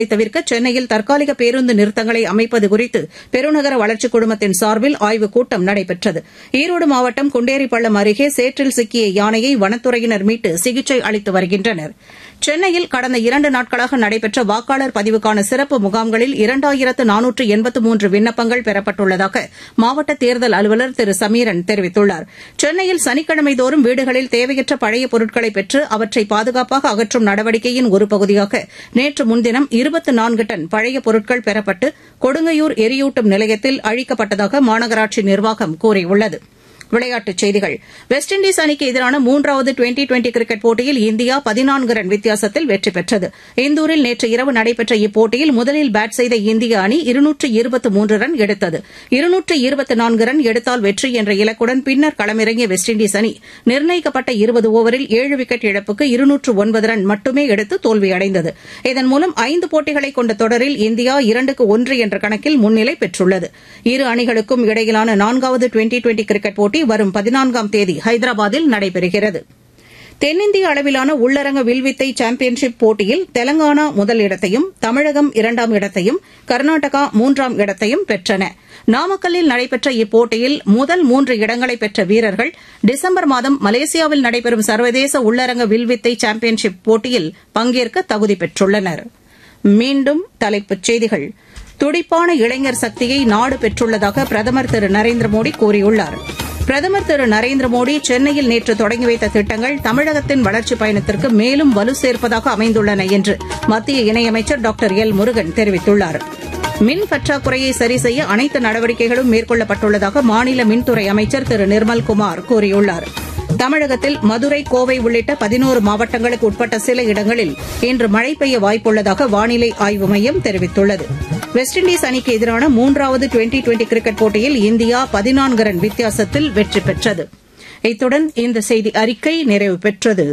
தவிர்க்க சென்னையில் தற்காலிக பேருந்து நிறுத்தங்களை அமைப்பது குறித்து பெருநகர வளர்ச்சிக் குழுமத்தின் சார்பில் ஆய்வுக் கூட்டம் நடைபெற்றது ஈரோடு மாவட்டம் குண்டேரிப்பள்ளம் அருகே சேற்றில் சிக்கிய யானையை வனத்துறையினர் மீட்டு சிகிச்சை அளித்து வருகின்றனர் சென்னையில் கடந்த இரண்டு நாட்களாக நடைபெற்ற வாக்காளர் பதிவுக்கான சிறப்பு முகாம்களில் இரண்டாயிரத்து நானூற்று எண்பத்து மூன்று விண்ணப்பங்கள் பெறப்பட்டுள்ளதாக மாவட்ட தேர்தல் அலுவலர் திரு சமீரன் தெரிவித்துள்ளார் சென்னையில் சனிக்கிழமை தோறும் வீடுகளில் தேவையற்ற பழைய பொருட்களை பெற்று அவற்றை பாதுகாப்பாக அகற்றும் நடவடிக்கையின் ஒரு பகுதியாக நேற்று முன்தினம் இருபத்து நான்கு டன் பழைய பொருட்கள் பெறப்பட்டு கொடுங்கையூர் எரியூட்டும் நிலையத்தில் அழிக்கப்பட்டதாக மாநகராட்சி நிர்வாகம் கூறியுள்ளது விளையாட்டுச் செய்திகள் வெஸ்ட் இண்டீஸ் அணிக்கு எதிரான மூன்றாவது டுவெண்டி டுவெண்டி கிரிக்கெட் போட்டியில் இந்தியா பதினான்கு ரன் வித்தியாசத்தில் வெற்றி பெற்றது இந்தூரில் நேற்று இரவு நடைபெற்ற இப்போட்டியில் முதலில் பேட் செய்த இந்திய அணி இருநூற்று இருபத்து மூன்று ரன் எடுத்தது இருநூற்று இருபத்து நான்கு ரன் எடுத்தால் வெற்றி என்ற இலக்குடன் பின்னர் களமிறங்கிய வெஸ்ட் இண்டீஸ் அணி நிர்ணயிக்கப்பட்ட இருபது ஓவரில் ஏழு விக்கெட் இழப்புக்கு இருநூற்று ஒன்பது ரன் மட்டுமே எடுத்து தோல்வியடைந்தது இதன் மூலம் ஐந்து போட்டிகளை கொண்ட தொடரில் இந்தியா இரண்டுக்கு ஒன்று என்ற கணக்கில் முன்னிலை பெற்றுள்ளது இரு அணிகளுக்கும் இடையிலான நான்காவது டுவெண்டி டுவெண்டி கிரிக்கெட் போட்டி வரும் பதினான்காம் தேதி ஹைதராபாத்தில் நடைபெறுகிறது தென்னிந்திய அளவிலான உள்ளரங்க வில்வித்தை சாம்பியன்ஷிப் போட்டியில் தெலங்கானா முதல் இடத்தையும் தமிழகம் இரண்டாம் இடத்தையும் கர்நாடகா மூன்றாம் இடத்தையும் பெற்றன நாமக்கல்லில் நடைபெற்ற இப்போட்டியில் முதல் மூன்று இடங்களை பெற்ற வீரர்கள் டிசம்பர் மாதம் மலேசியாவில் நடைபெறும் சர்வதேச உள்ளரங்க வில்வித்தை சாம்பியன்ஷிப் போட்டியில் பங்கேற்க தகுதி பெற்றுள்ளனர் மீண்டும் தலைப்புச் செய்திகள் துடிப்பான இளைஞர் சக்தியை நாடு பெற்றுள்ளதாக பிரதமர் திரு நரேந்திர மோடி கூறியுள்ளார் பிரதமர் திரு நரேந்திர மோடி சென்னையில் நேற்று தொடங்கி வைத்த திட்டங்கள் தமிழகத்தின் வளர்ச்சிப் பயணத்திற்கு மேலும் வலு சேர்ப்பதாக அமைந்துள்ளன என்று மத்திய இணையமைச்சர் டாக்டர் எல் முருகன் தெரிவித்துள்ளார் மின் பற்றாக்குறையை சரி செய்ய அனைத்து நடவடிக்கைகளும் மேற்கொள்ளப்பட்டுள்ளதாக மாநில மின்துறை அமைச்சர் திரு நிர்மல்குமார் கூறியுள்ளார் தமிழகத்தில் மதுரை கோவை உள்ளிட்ட பதினோரு மாவட்டங்களுக்கு உட்பட்ட சில இடங்களில் இன்று மழை பெய்ய வாய்ப்புள்ளதாக வானிலை ஆய்வு மையம் தெரிவித்துள்ளது வெஸ்ட் இண்டீஸ் அணிக்கு எதிரான மூன்றாவது டுவெண்டி டுவெண்டி கிரிக்கெட் போட்டியில் இந்தியா பதினான்கு ரன் வித்தியாசத்தில் வெற்றி பெற்றது இத்துடன் இந்த செய்தி அறிக்கை நிறைவு பெற்றது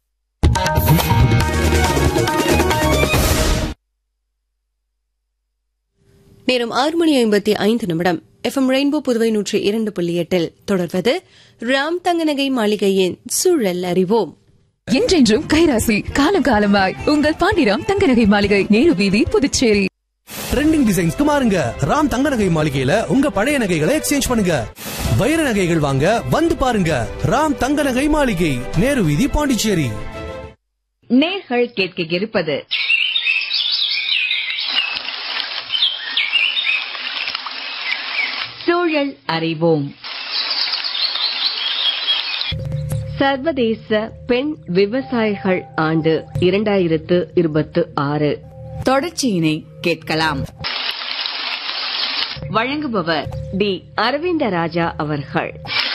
நேரம் ஆறு மணி ஐம்பத்தி ஐந்து நிமிடம் எஃப்எம் ரெயின்போ புதுவை நூற்றி இரண்டு புள்ளி எட்டில் தொடர்வது ராம் தங்கநகை மாளிகையின் சூழல் அறிவோம் என்றென்றும் கைராசி காலம் காலமாய் உங்கள் பாண்டிராம் தங்கநகை மாளிகை நேரு வீதி புதுச்சேரி ட்ரெண்டிங் டிசைன்ஸ்க்கு மாறுங்க ராம் தங்க நகை மாளிகையில உங்க பழைய நகைகளை எக்ஸ்சேஞ்ச் பண்ணுங்க வைர நகைகள் வாங்க வந்து பாருங்க ராம் தங்க நகை மாளிகை நேரு வீதி பாண்டிச்சேரி நேர்கள் கேட்க இருப்பது சூழல் அறிவோம் சர்வதேச பெண் விவசாயிகள் ஆண்டு இரண்டாயிரத்து இருபத்து ஆறு தொடர்ச்சியினை கேட்கலாம் வழங்குபவர் டி அரவிந்த ராஜா அவர்கள்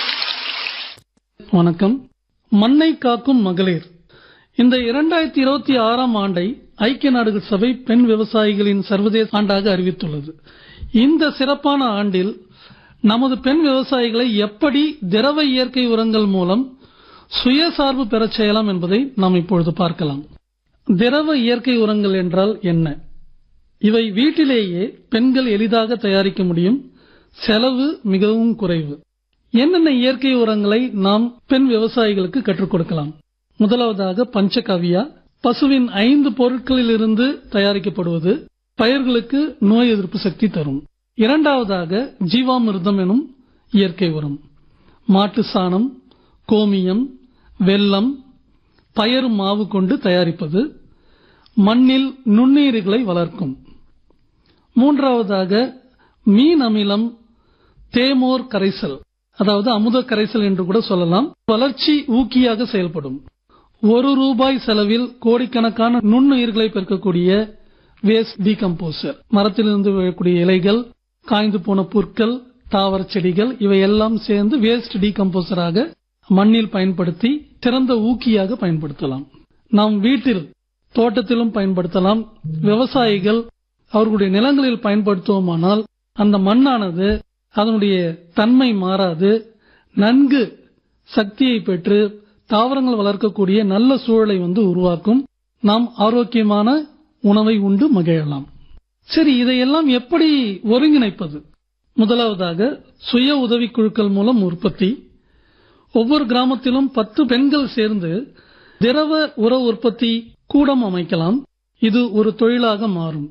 வணக்கம் மண்ணை காக்கும் மகளிர் இந்த இரண்டாயிரத்தி இருபத்தி ஆறாம் ஆண்டை ஐக்கிய நாடுகள் சபை பெண் விவசாயிகளின் சர்வதேச ஆண்டாக அறிவித்துள்ளது இந்த சிறப்பான ஆண்டில் நமது பெண் விவசாயிகளை எப்படி திரவ இயற்கை உரங்கள் மூலம் சுயசார்பு பெறச் செய்யலாம் என்பதை நாம் இப்பொழுது பார்க்கலாம் திரவ இயற்கை உரங்கள் என்றால் என்ன இவை வீட்டிலேயே பெண்கள் எளிதாக தயாரிக்க முடியும் செலவு மிகவும் குறைவு என்னென்ன இயற்கை உரங்களை நாம் பெண் விவசாயிகளுக்கு கற்றுக் கொடுக்கலாம் முதலாவதாக பஞ்சகவ்யா பசுவின் ஐந்து பொருட்களிலிருந்து தயாரிக்கப்படுவது பயிர்களுக்கு நோய் எதிர்ப்பு சக்தி தரும் இரண்டாவதாக ஜீவாமிர்தம் எனும் இயற்கை உரம் மாட்டு சாணம் கோமியம் வெல்லம் பயறு மாவு கொண்டு தயாரிப்பது மண்ணில் நுண்ணுயிர்களை வளர்க்கும் மூன்றாவதாக மீன் அமிலம் தேமோர் கரைசல் அதாவது அமுத கரைசல் என்று கூட சொல்லலாம் வளர்ச்சி ஊக்கியாக செயல்படும் ஒரு ரூபாய் செலவில் கோடிக்கணக்கான நுண்ணுயிர்களை பெருக்கக்கூடிய வேஸ்ட் டீகம்போசர் மரத்திலிருந்து விழக்கூடிய இலைகள் காய்ந்து போன புற்கள் தாவர செடிகள் இவை எல்லாம் சேர்ந்து வேஸ்ட் டீகம்போசராக மண்ணில் பயன்படுத்தி சிறந்த ஊக்கியாக பயன்படுத்தலாம் நாம் வீட்டில் தோட்டத்திலும் பயன்படுத்தலாம் விவசாயிகள் அவர்களுடைய நிலங்களில் பயன்படுத்துவோமானால் அந்த மண்ணானது அதனுடைய தன்மை மாறாது நன்கு சக்தியை பெற்று தாவரங்கள் வளர்க்கக்கூடிய நல்ல சூழலை வந்து உருவாக்கும் நாம் ஆரோக்கியமான உணவை உண்டு மகிழலாம் சரி இதையெல்லாம் எப்படி ஒருங்கிணைப்பது முதலாவதாக சுய உதவிக்குழுக்கள் மூலம் உற்பத்தி ஒவ்வொரு கிராமத்திலும் பத்து பெண்கள் சேர்ந்து திரவ உர உற்பத்தி கூடம் அமைக்கலாம் இது ஒரு தொழிலாக மாறும்